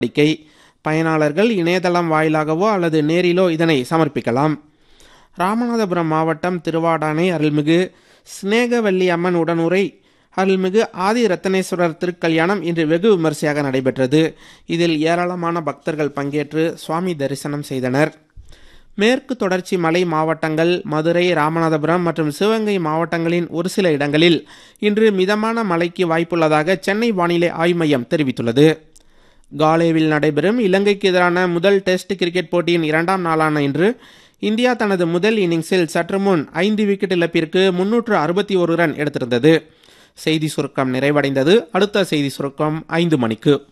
நடவடிக்கை பயனாளர்கள் இணையதளம் வாயிலாகவோ அல்லது நேரிலோ இதனை சமர்ப்பிக்கலாம் ராமநாதபுரம் மாவட்டம் திருவாடானை அருள்மிகு சிநேகவல்லி அம்மன் உடனுரை அருள்மிகு ஆதி ரத்தனேஸ்வரர் திருக்கல்யாணம் இன்று வெகு விமரிசையாக நடைபெற்றது இதில் ஏராளமான பக்தர்கள் பங்கேற்று சுவாமி தரிசனம் செய்தனர் மேற்கு தொடர்ச்சி மலை மாவட்டங்கள் மதுரை ராமநாதபுரம் மற்றும் சிவகங்கை மாவட்டங்களின் ஒரு சில இடங்களில் இன்று மிதமான மழைக்கு வாய்ப்புள்ளதாக சென்னை வானிலை ஆய்வு மையம் தெரிவித்துள்ளது காலேவில் நடைபெறும் இலங்கைக்கு எதிரான முதல் டெஸ்ட் கிரிக்கெட் போட்டியின் இரண்டாம் நாளான இன்று இந்தியா தனது முதல் இன்னிங்ஸில் சற்று முன் ஐந்து விக்கெட் இழப்பிற்கு முன்னூற்று அறுபத்தி ஒரு ரன் எடுத்திருந்தது செய்தி சுருக்கம் நிறைவடைந்தது அடுத்த செய்தி சுருக்கம் ஐந்து மணிக்கு